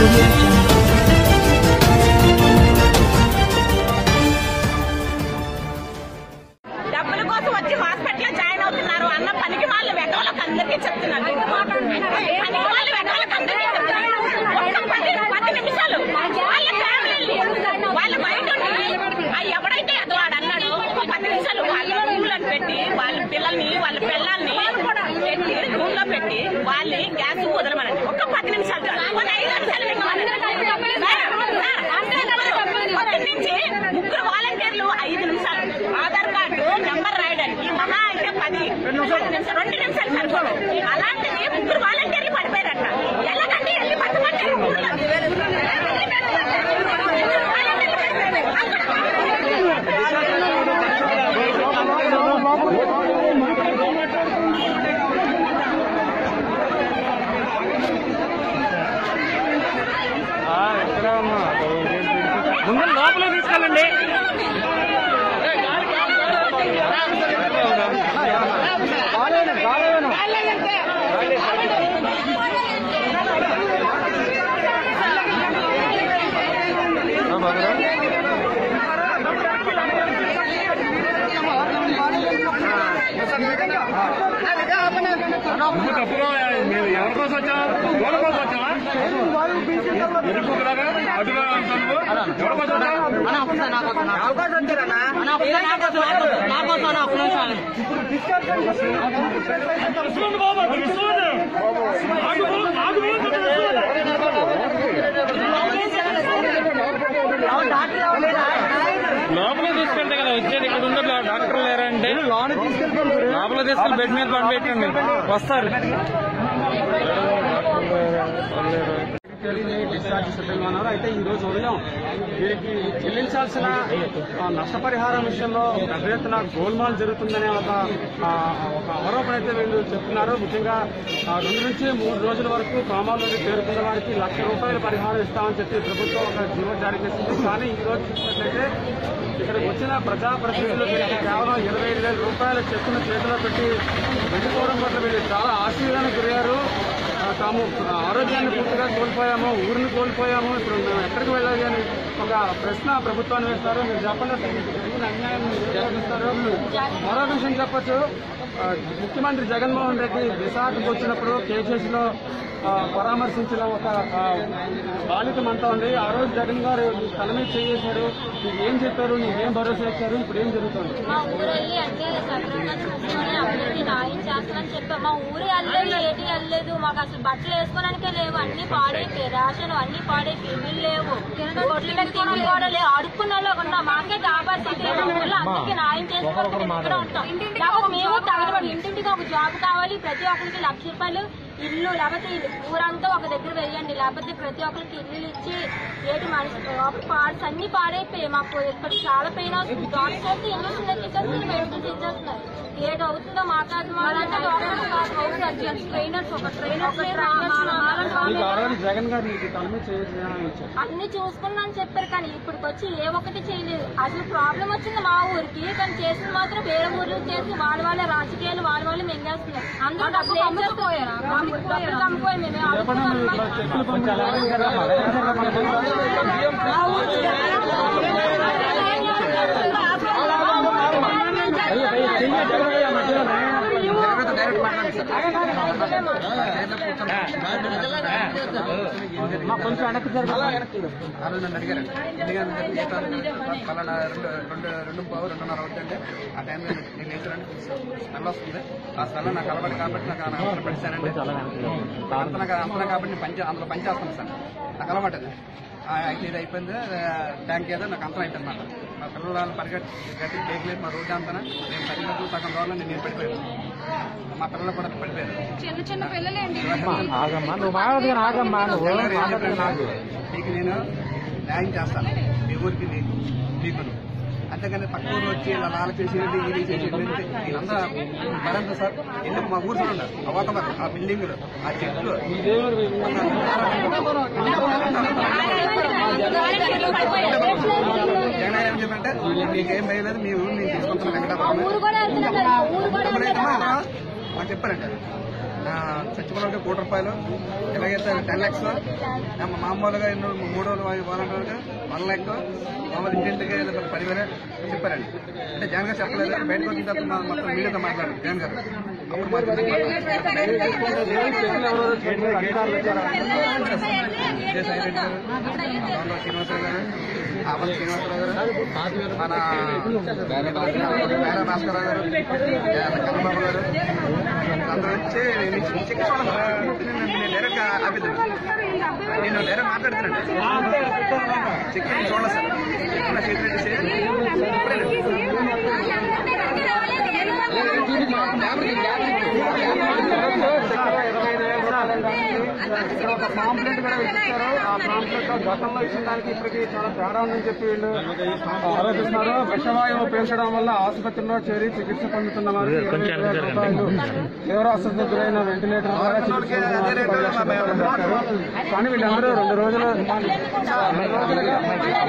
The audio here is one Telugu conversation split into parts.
audio jungle. డబ్బుల కోసం వచ్చి హాస్పిటల్ జాయిన్ అవుతున్నారు అన్న పనికి వాళ్ళు వెధవలకు అందరికీ చెప్తున్నారు పనికి వాళ్ళు వెధవలకు అందరికీ చెప్తున్నారు ఒక్క పది పది నిమిషాలు వాళ్ళ ఫ్యామిలీ వాళ్ళ బయట ఉండి, ఆ ఎవడైతే అది వాడు అన్నాడు ఒక పది నిమిషాలు వాళ్ళ రూమ్లను పెట్టి వాళ్ళ పిల్లల్ని వాళ్ళ పిల్లల్ని పెట్టి రూమ్ లో పెట్టి వాళ్ళని గ్యాస్ వదలమనండి ఒక్క పది నిమిషాలు చాలు. ఒక ఐదు నిమిషాలు మింగమనండి. సార్, సార్, పొద్దున్న నుంచి ముగ్గురు వాలంటీర్లు ఐదు నిమిషాలు ఆధార్ కార్డు నెంబర్ రాయడానికి మహా అంటే పది పది నిమిషాలు రెండు నిమిషాలు సరిపోదు అలాంటిది ముగ్గురు వాలంటీర్లు పడిపోయారట ఎలాగండి వెళ్ళి పట్టుకుంటే ఊర్లో. వాలంటీర్లు పడిపోయారు. ముందు లోపల తీసుకెళ్ళండి నువ్వు తప్పుగా మీరు ఎవరి కోసం వచ్చావా ఎవరి కోసం వచ్చావా ఎరుపులాగా అటుగా అంటావు ఎవరి కోసం వచ్చావా తీసుకోండి బాబు తీసుకోండి ఆగు బాబు, ఆగు బాబు, లోపల తీసుకెళ్తే కదా వచ్చేది ఇక్కడ ఉండదు డాక్టర్ లేరా అంటే లోపల తీసుకెళ్ళి బెడ్ మీద పంపించండి వస్తారు డిశ్చార్జ్ షెడ్యూల్ అన్నారు అయితే ఈ రోజు ఉదయం వీరికి చెల్లించాల్సిన ఆ, నష్టపరిహారం విషయంలో పెద్ద ఎత్తున గోల్మాల్ జరుగుతుందనే ఒక ఆ, ఒక ఆరోపణ అయితే వీళ్ళు చెప్తున్నారు ముఖ్యంగా ఆ, రెండు నుంచి మూడు రోజుల వరకు కామాలోకి చేరుకున్న వారికి లక్ష రూపాయల పరిహారం ఇస్తామని చెప్పి ప్రభుత్వం ఒక జీవో జారీ చేసింది కానీ ఈ రోజు చూసినట్లయితే ఇక్కడికి వచ్చిన ప్రజాప్రతినిధులు వీరికి కేవలం ఇరవై ఐదు వేల రూపాయల చెక్కును చేతిలో పెట్టి వెళ్ళిపోవడం పట్ల వీళ్ళు చాలా ఆశ్చర్యానికి గురయ్యారు ఆ, తాము ఆరోగ్యాన్ని పూర్తిగా కోల్పోయాము ఊరిని కోల్పోయాము ఇప్పుడు మేము ఎక్కడికి వెళ్ళాలి అని ఒక ప్రశ్న ప్రభుత్వాన్ని వేస్తారు మీరు చెప్పండి అసలు మీకు జరిగిన అన్యాయం మీరు ఎలా చూస్తారు మరో విషయం చెప్పొచ్చు ఆ, ముఖ్యమంత్రి జగన్మోహన్ రెడ్డి విశాఖకు వచ్చినప్పుడు కేసెస్ లో ఆ, పరామర్శించిన ఒక ఆ, బాలికం అంతా ఉంది ఆ రోజు జగన్ గారు ఈ తల మీద చేశారు మీకు ఏం చెప్పారు నీకు ఏం భరోసా ఇచ్చారు ఇప్పుడు ఏం జరుగుతుంది మా ఊరెళ్ళి అంటే సక్రమంగా చూసుకొని అందరికీ న్యాయం చేస్తామని చెప్పాం మా ఊరు వెళ్ళలేదు ఏటి వెళ్ళలేదు మాకు అసలు బట్టలు వేసుకోవడానికే లేవు అన్ని పాడైపోయి రేషన్ అన్ని పాడైపోయి ఇల్లు లేవు కొట్లు పెట్టుకోవడం కూడా లేవు అడుక్కున్న వాళ్ళు ఉన్నాం మాకే కాపాడుతుంది మా ఊర్లో అందరికీ న్యాయం చేసుకోవడానికి మేము ఇక్కడ ఉంటాం లేకపోతే మేము తగిన ఇంటింటికి ఒక జాబ్ కావాలి ప్రతి ఒక్కరికి లక్ష రూపాయలు ఇల్లు లేకపోతే ఇల్లు ఊరంతా ఒక దగ్గర వేయండి లేకపోతే ప్రతి ఒక్కరికి ఇల్లు ఇచ్చి ఏటి మనిషి పార్ట్స్ అన్ని పాడైపోయాయి మాకు ఇక్కడ చాలా పెయిన్ అవుతుంది డాక్టర్స్ అయితే ఇంజక్షన్ ఎక్కించేస్తున్నారు మెడిసిన్స్ ఇచ్చేస్తున్నారు ఏది అవుతుందో మాట్లాడు మాలంటే డాక్టర్స్ కాదు హౌస్ సర్జన్స్ ట్రైనర్స్ ఒక ట్రైనర్స్ మీకు ఆ రోజు జగన్ గారు మీకు తల మీద చేయాలని ఇచ్చారు అన్ని చూసుకున్నాను చెప్పారు కానీ ఇప్పటికి వచ్చి ఏ ఒక్కటి చేయలేదు అసలు ప్రాబ్లం వచ్చింది మా ఊరికి కానీ చేసింది మాత్రం వేరే ఊర్లో చేసి వాళ్ళ వాళ్ళ రాజకీయాలు వాళ్ళ వాళ్ళు మింగేస్తున్నారు అందరూ డబ్బులు అమ్ముకుపోయారు డబ్బులు అమ్ముకోయి మేము చెప్పండి మీరు ఇట్లా చెక్కులు పంపించారు కదా అయ్యో అయ్యో చెయ్యి ఎక్కడ మధ్యలోనే మా కొంచెం వెనక్కి జరగాలి ఆ రోజు నన్ను అడిగారు ఎందుకంటే పలానా రెండు రెండు రెండు బావు రెండున్నర అవుతుంటే ఆ టైంలో నేను లేచానండి స్మెల్ వస్తుంది ఆ స్మెల్ నాకు అలవాటు కాబట్టి నాకు నాకు అవసరం పడిస్తానండి అంత నాకు అంత కాబట్టి నేను పని చే- అందులో పని చేస్తాను సార్ నాకు అలవాటు అది ఆ, అయితే ఇది అయిపోయింది ఆ, ట్యాంక్ ఏదో నాకు అంతం అయిపోయింది అన్నమాట మా పిల్లలు పరిగెట్టి గట్టి టేక్ లేదు మా రోడ్డు అంతా నేను పది గంటలు సగం దూరంలో నేను నేను పడిపోయాను మా పిల్లలు కూడా పడిపోయారు చిన్న చిన్న పిల్లలేండి ఆగమ్మా నువ్వు మాట్లాడుతున్నా ఆగమ్మా నువ్వు జగన్ గారు ఏం మాట్లాడుతున్నా ఆగు. చెప్పారంటే, మీకు నేను న్యాయం చేస్తాను మీ ఊరికి నీకు మీకు అంతేగాని పక్క ఊరు వచ్చి ఇలా నాలుగు చేసేది ఇది చేసేది అంటే వీళ్ళంతా మరంత సార్ ఎందుకు మా ఊరు చూడండి ఆ వాతావరణం ఆ బిల్డింగ్లు ఆ చెట్లు దేవుడు జగన్ ఏం చెప్పంటే మీకేం వేయలేదు మీ ఊరు నేను తీసుకుంటాను వెంకటాపురం ఊరు కూడా వెళ్తున్నారు కదా, ఊరు కూడా ఎప్పుడైతే మాకు చెప్పారంట చచ్చిపోవడానికి కోటి రూపాయలు ఎలాగైతే టెన్ ల్యాక్స్ మామూలుగా ఎన్నో మూడు రోజులు వాలంటీర్గా వన్ ల్యాక్ మామూలు ఇంటింటికి లేదా పదివేలు చెప్పారండి అంటే జగన్ గారు చెప్పలేదు బయటకు వచ్చిన తర్వాత మా- మొత్తం మీడియాతో మాట్లాడారు జగన్ గారు అప్పుడు మాకు విజయసాయి రెడ్డి గారు రామరావు శ్రీనివాసరావు గారు ఆపల్ శ్రీనివాసరావు గారు మన పేర భాస్కరరావు గారు కన్నబాబు గారు అందరూ వచ్చి నేను చికెన్ చూడాలి నేను డైరెక్ట్ ఆపిద్దాం నేను డైరెక్ట్ మాట్లాడుతున్నాను చికెన్ చూడాలి సార్ చికెన్ చేతి ఇక్కడ ఒక పాంప్లెట్ కూడా ఇచ్చారు ఆ పాంప్లెట్ గతంలో ఇచ్చిన దానికి ఇప్పటికి చాలా తేడా ఉందని చెప్పి వీళ్ళు ఆరోపిస్తున్నారు విషవాయువు పీల్చడం వల్ల ఆసుపత్రిలో చేరి చికిత్స పొందుతున్న వారికి ఇరవై ఐదు వేల రూపాయలు తీవ్ర అస్వస్థ గురైన వెంటిలేటర్ ద్వారా చికిత్స పొందుతున్న వారికి పది లక్షల రూపాయలు ఇచ్చారు. కానీ వీళ్ళందరూ రెండు రోజులు రెండు రోజులుగా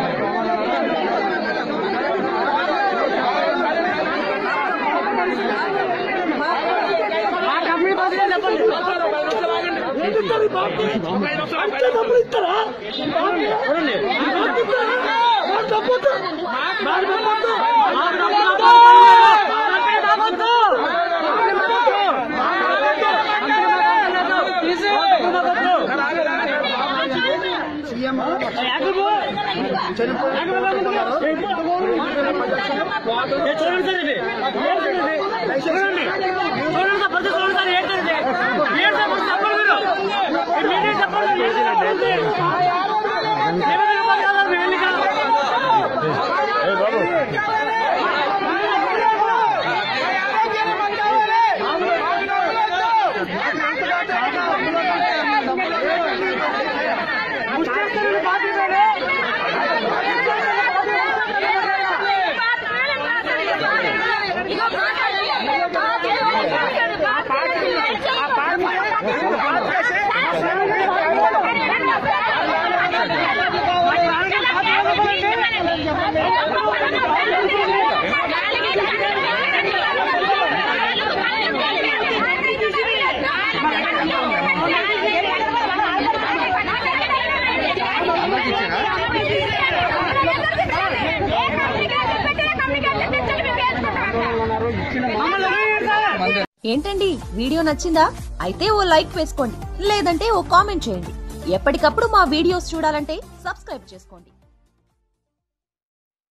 ఏంటండి వీడియో నచ్చిందా అయితే ఓ లైక్ వేసుకోండి లేదంటే ఓ కామెంట్ చేయండి ఎప్పటికప్పుడు మా వీడియోస్ చూడాలంటే సబ్స్క్రైబ్ చేసుకోండి